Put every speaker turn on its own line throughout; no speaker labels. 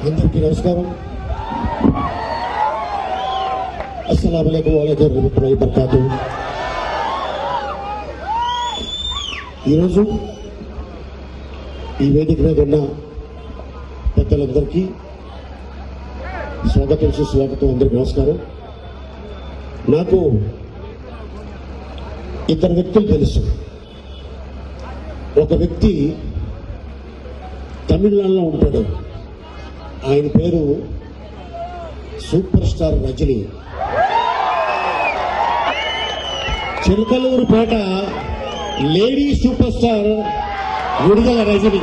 అందరికీ నమస్కారం అస్సలం అయికం వాళ్ళకి రహమతుల్లాహి బర్కాతు ఈరోజు ఈ వేదిక మీద ఉన్న పెద్దలందరికీ స్వాగతం సుస్వాగతం అందరికీ నమస్కారం నాకు ఇద్దరు వ్యక్తులు తెలుసు ఒక వ్యక్తి తమిళనాడులో ఉంటాడు ఆయన పేరు super star Rajini Chilakaluripet lady super star విడుదల రజని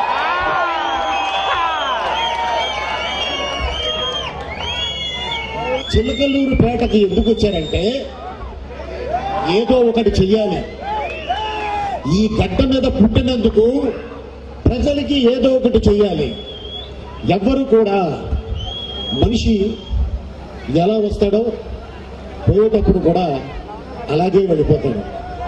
చిలకలూరుపేటకి ఎందుకు వచ్చారంటే ఏదో ఒకటి చెయ్యాలి ఈ గడ్డ మీద పుట్టినందుకు ప్రజలకి ఏదో ఒకటి చెయ్యాలి ఎవ్వరు కూడా మనిషి ఎలా వస్తాడో పోయేటప్పుడు కూడా అలాగే వెళ్ళిపోతాడు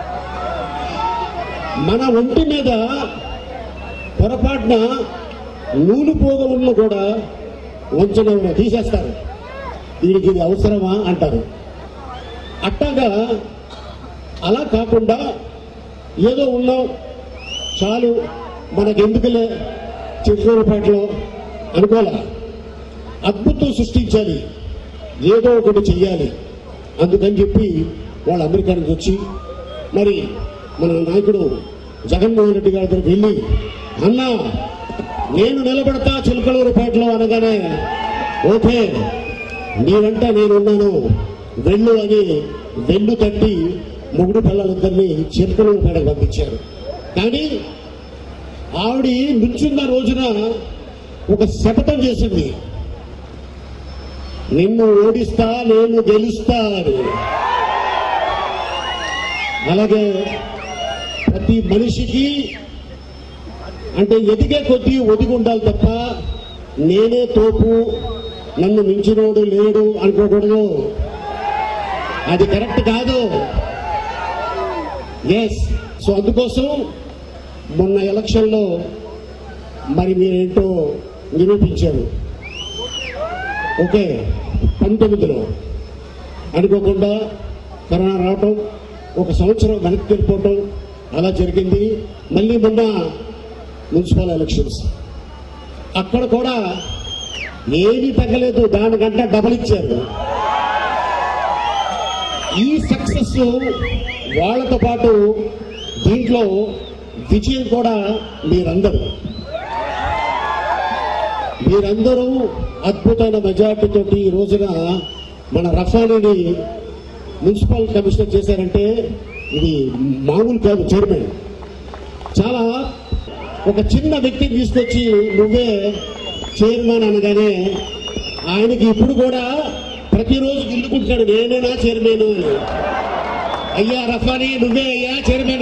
మన ఒంటి మీద పొరపాటున నూలు పోగలను కూడా ఉంచడం తీసేస్తారు వీడికి ఇది అవసరమా అంటారు అట్టాగా అలా కాకుండా ఏదో ఉన్నాం చాలు మనకెందుకులే చిత్తూరుపేటలో అనుకోలే అద్భుతం సృష్టించాలి ఏదో ఒకటి చెయ్యాలి అందుకని చెప్పి వాళ్ళు అమెరికా నుంచి వచ్చి మరి మన నాయకుడు జగన్మోహన్ రెడ్డి గారి దగ్గరికి వెళ్ళి అన్నా నేను నిలబడతా చిలకలూరుపేటలో అనగానే ఓకే నీ వెంట నేనున్నాను వెళ్ళు అని వెళ్ళు తట్టి మొగుడు పిల్లలందరినీ చిలకలూరుపేటకు పంపించారు కానీ ఆవిడ నుంచున్న రోజున ఒక శపథం చేసింది నిన్ను ఓడిస్తా నేను గెలుస్తా అని అలాగే ప్రతి మనిషికి అంటే ఎదిగే కొద్దీ ఒదిగి ఉండాలి తప్ప నేనే తోపు నన్ను మించినోడు లేడు అనుకోకూడదు అది కరెక్ట్ కాదు ఎస్ సో అందుకోసం మొన్న ఎలక్షన్లో మరి మీరేంటో నిరూపించారు ఓకే పంతొమ్మిదిలో అనుకోకుండా కరోనా రావటం ఒక సంవత్సరం వెనక్కి వెళ్ళిపోవటం అలా జరిగింది మళ్ళీ మొన్న మున్సిపల్ ఎలక్షన్స్ అక్కడ కూడా ఏమీ తగ్గలేదు దానికంటే డబల్ ఇచ్చారు ఈ సక్సెస్ వాళ్ళతో పాటు దీంట్లో విజయం కూడా మీరందరూ మీరందరూ అద్భుతమైన మెజార్టీతోటి ఈ రోజున మన రఫానీని మున్సిపల్ కమిషనర్ చేశారంటే ఇది మామూలు కాదు చైర్మన్ చాలా ఒక చిన్న వ్యక్తిని తీసుకొచ్చి నువ్వే చైర్మన్ అనగానే ఆయనకి ఇప్పుడు కూడా ప్రతిరోజు గిల్లుకుంటాడు నేనేనా చైర్మన్ అని అయ్యా రఫానీ నువ్వే అయ్యా చైర్మన్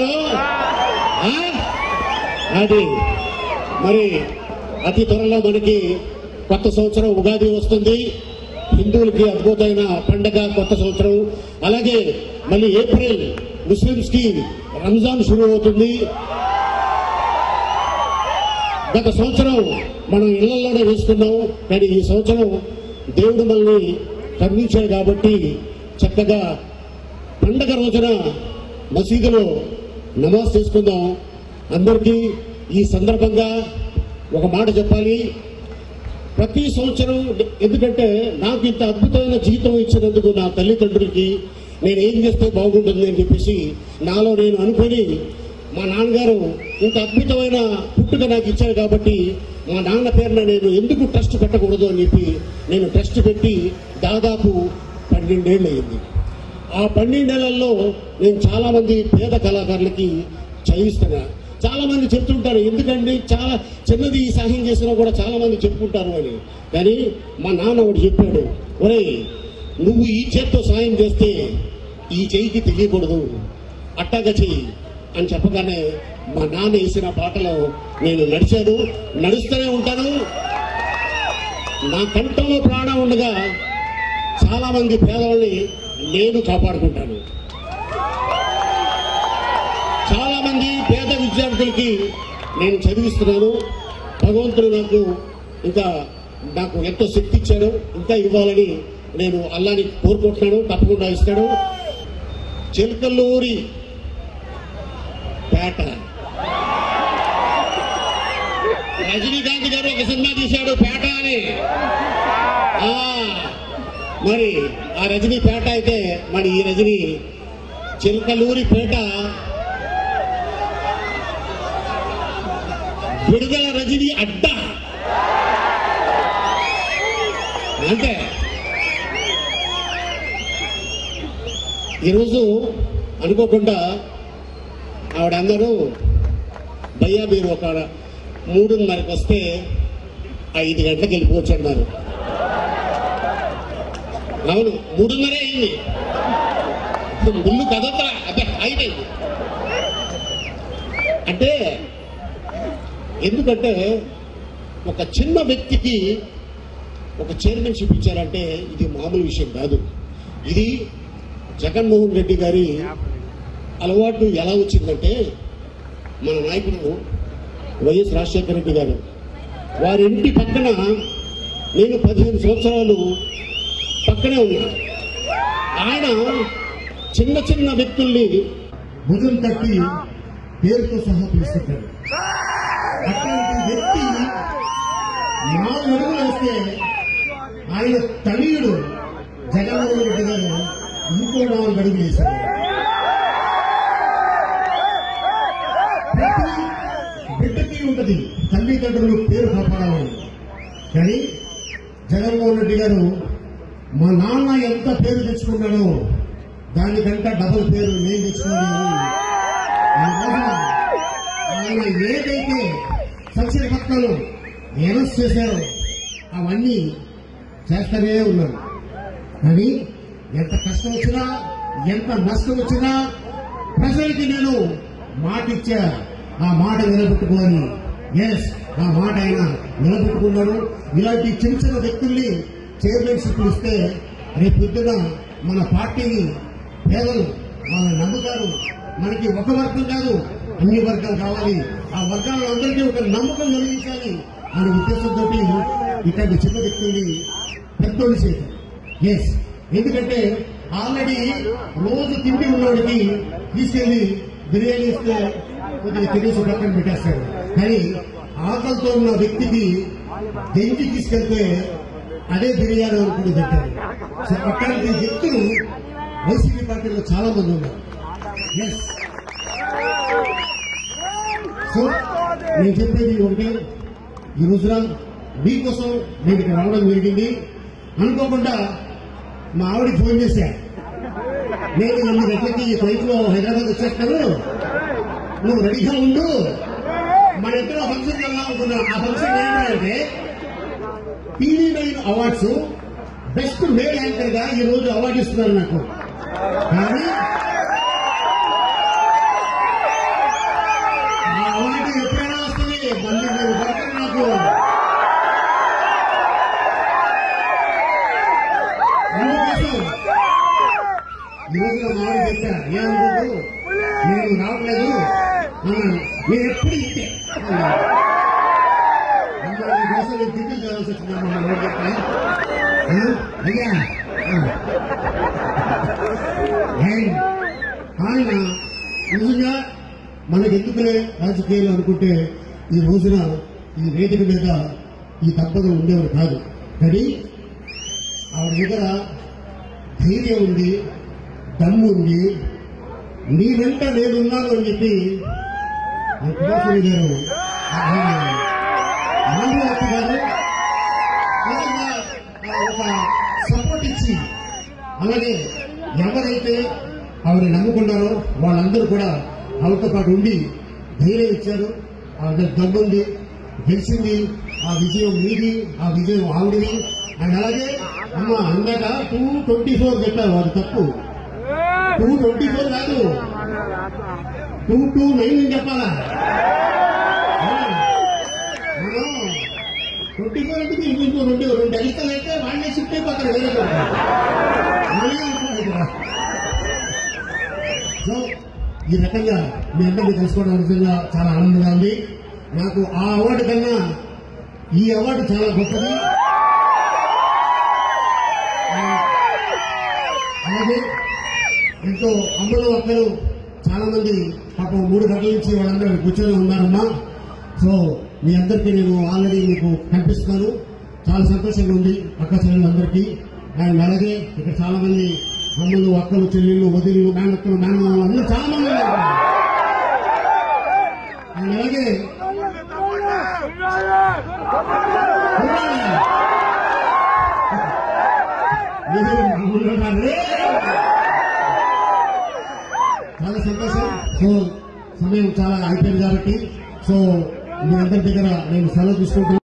అది మరి అతి త్వరలో మనకి కొత్త సంవత్సరం ఉగాది వస్తుంది హిందువులకి అద్భుతమైన పండగ కొత్త సంవత్సరం అలాగే మళ్ళీ ఏప్రిల్ ముస్లిమ్స్ కి రంజాన్ షురూ అవుతుంది గత సంవత్సరం మనం ఇళ్లలోనే వేసుకున్నాం కానీ ఈ సంవత్సరం దేవుడు మనల్ని కరుణించాడు కాబట్టి చక్కగా పండగ రోజున మసీదులో నమాజ్ చేసుకుందాం అందరికీ ఈ సందర్భంగా ఒక మాట చెప్పాలి ప్రతి సంవత్సరం ఎందుకంటే నాకు ఇంత అద్భుతమైన జీవితం ఇచ్చినందుకు నా తల్లిదండ్రులకి నేను ఏం చేస్తే బాగుంటుంది అని చెప్పేసి నాలో నేను అనుకొని మా నాన్నగారు ఇంత అద్భుతమైన పుట్టుక నాకు ఇచ్చారు కాబట్టి మా నాన్న పేరున నేను ఎందుకు ట్రస్ట్ పెట్టకూడదు అని చెప్పి నేను ట్రస్ట్ పెట్టి దాదాపు పన్నెండేళ్ళు అయింది ఆ పన్నెండేళ్లలో నేను చాలా మంది పేద కళాకారులకి చదివిస్తున్నా చాలా మంది చెప్తుంటారు ఎందుకండి చాలా చిన్నది ఈ సహాయం చేసినా కూడా చాలా మంది చెప్పుకుంటారు అని కానీ మా నాన్న ఒకటి చెప్పాడు ఒరేయ్ నువ్వు ఈ చేత్తో సాయం చేస్తే ఈ చెయ్యికి తెలియకూడదు అట్టాగా చెయ్యి అని చెప్పగానే మా నాన్న వేసిన బాటలో నేను నడిచాను నడుస్తూనే ఉంటాను నా కంఠంలో ప్రాణం ఉండగా చాలా మంది పేదవాళ్ళని నేను కాపాడుకుంటాను చాలా మంది పేద విద్యార్థులకి నేను చదివిస్తున్నాను భగవంతుడు నాకు ఇంకా నాకు ఎంతో శక్తి ఇచ్చాడు ఇంకా ఇవ్వాలని నేను అల్లాని కోరుకుంటున్నాను తప్పకుండా ఇస్తాడు చిలకల్లూరి పేట రజనీకాంత్ గారు ఒక సినిమా తీశాడు పేట అని ఆ, మరి ఆ రజనీ పేట అయితే మరి ఈ రజనీ చిలకలూరి పేట విడుదల రజనీ అడ్డ అంటే ఈరోజు అనుకోకుండా ఆవిడ అందరూ భయ్యా మీరు ఒక మూడున్నరకు వస్తే ఐదు గంటలకు వెళ్ళిపోవచ్చు అన్నారు అవును మూడున్నరే అయింది ముళ్ళు కదతరా అదే అయిపోయింది అంటే ఎందుకంటే ఒక చిన్న వ్యక్తికి ఒక చైర్మన్షిప్ ఇచ్చారంటే ఇది మామూలు విషయం కాదు ఇది జగన్మోహన్ రెడ్డి గారి అలవాటు ఎలా వచ్చిందంటే మన నాయకుడు వైఎస్ రాజశేఖర రెడ్డి గారు వారి ఇంటి పక్కన నేను పదిహేను సంవత్సరాలు పక్కనే ఉన్నా ఆయన చిన్న చిన్న వ్యక్తుల్ని భుజం తట్టి పేరుతో సహా పిలుస్తుంటాడు అట్లాంటి వ్యక్తి నాలుగు అడుగులు వేస్తే ఆయన తనయుడు జగన్మోహన్ రెడ్డి గారు ఇంకో నాలుగు అడుగులు వేశారు ప్రతి బిడ్డకి ఉంటది తల్లిదండ్రులు పేరు కాపాడాలని కానీ జగన్మోహన్ రెడ్డి గారు మా నాన్న ఎంత పేరు తెచ్చుకున్నాడో దానికంటే డబుల్ పేరు నేను తెచ్చుకున్నాను ఈ రోజున ఆయన ఏదైతే సంక్షేమ పథకాలు అనౌన్స్ చేశారో అవన్నీ చేస్తూనే ఉన్నారు కానీ ఎంత కష్టం వచ్చినా ఎంత నష్టం వచ్చినా ప్రజలకి నేను మాట ఇచ్చా ఆ మాట నిలబెట్టుకోని ఎస్ ఆ మాట ఆయన నిలబెట్టుకున్నాడు ఇలాంటి చిన్న చిన్న వ్యక్తుల్ని చైర్మన్షిప్ ఇస్తే రేపు పొద్దున మన పార్టీని పేదలు మన నమ్ముతారు మనకి ఒక వర్గం కాదు అన్ని వర్గాలు కావాలి ఆ వర్గాలందరికీ ఒక నమ్మకం కలిగించాలి అనే ఉద్దేశంతో ఇట్లాంటి చిన్న వ్యక్తుల్ని పెద్దోళ్ళు చేయటం ఎస్ ఎందుకంటే ఆల్రెడీ రోజు తిండి ఉన్నవాడికి తీసుకెళ్లి బిర్యానీ ఇస్తే కొద్దిగా తినేసి పక్కన పెట్టేస్తాడు కానీ ఆకలితో ఉన్న వ్యక్తికి దెంకి తీసుకెళ్తే అదే బిర్యానీ అనుకుని పెట్టాడు సో అట్లాంటి వ్యక్తులు వైసీపీ పార్టీలో చాలా మంది ఉన్నారు ఎస్ సో నేను చెప్పేది ఒకటి ఈ రోజున మీకోసం నేను ఇక్కడ రావడం జరిగింది అనుకోకుండా మా ఆవిడకి ఫోన్ చేశా నేను ఎనిమిది గంటలకి ఈ ఫ్లైట్ లో హైదరాబాద్ వచ్చేస్తాను నువ్వు రెడీగా ఉండు మన ఇద్దరు ఫంక్షన్ వెళ్దాం అనుకున్నాం ఆ ఫంక్షన్ ఏంటంటే TV nine awards best male anchor గా ఈ రోజు అవార్డు ఇస్తున్నారు నాకు కానీ ఆ అవార్డు ఎప్పుడైనా వస్తుంది మళ్ళీ మీరు దొరకరు నాకు అందుకోసం ఈ రోజు నా మామిడి చెప్పా ఏమనుకోదు నేను రావట్లేదు అన్నాను నేను ఎప్పుడు ఇంతే అన్నాను. అందరూ ఈ కోసం నేను తిరిగి చేయాల్సి వచ్చిందమ్మా మా ఊరు చెప్పా ఆ? అయ్యా ఆ. ఏయ్, ఆయన నిజంగా మనకెందుకులే రాజకీయాలు అనుకుంటే ఈ రోజున ఈ వేదిక మీద ఈ దంపతులు ఉండేవారు కాదు కానీ ఆవిడ దగ్గర ధైర్యం ఉంది దమ్ము ఉంది నీ వెంట నేనున్నాను అని చెప్పి మన కుమారస్వామి గారు ఆయన ఆంధ్రవాసి గారు నిజంగా ఒక సపోర్ట్ ఇచ్చి అలాగే ఎవరైతే ఆవిడ నమ్ముకున్నారో వాళ్ళందరూ కూడా ఆవిడతో పాటు ఉండి ధైర్యం ఇచ్చారు ఆవిడ దమ్ముంది గెలిచింది ఆ విజయం మీది ఆ విజయం ఆవిడది అండ్ అలాగే అమ్మ అందాక టూ ట్వంటీ ఫోర్ చెప్పారు వాడు తప్పు టూ ట్వంటీ ఫోర్ కాదు టూ టూ నైన్ అని చెప్పాలా మనం ట్వంటీ ఫోర్ అంటే ఇంకో ఇంకో రెండు రెండు ఎలికలు అయితే వాళ్ళే షిఫ్ట్ అయిపోతారు వేరే చోట. వాళ్ళే ఉంటారు ఇక్కడ. సో ఈ రకంగా మీ అందరినీ తెలుసుకోవడం నిజంగా చాలా ఆనందంగా ఉంది నాకు ఆ అవార్డు కన్నా ఈ అవార్డు చాలా గొప్పది అలాగే ఎంతో అమ్మలు అక్కలు చాలా మంది పాపం మూడు గంటల నుంచి వాళ్ళందరూ కూర్చొని ఉన్నారమ్మా సో మీ అందరికీ నేను ఆల్రెడీ మీకు కనిపిస్తున్నాను చాలా సంతోషంగా ఉంది అక్క చెల్లెలందరికీ అండ్ అలాగే ఇక్కడ చాలా మంది అమ్మలు అక్కలు చెల్లెళ్ళు వదిళ్ళు మేనక్కలు మేనమామలు అందరూ చాలా మంది ఉన్నారు అండ్ అలాగే మీరు మామూలుగా కాదు. చాలా సంతోషం సో సమయం చాలా అయిపోయింది కాబట్టి సో మీ అందరి దగ్గర నేను సెలవు తీసుకుంటున్నాను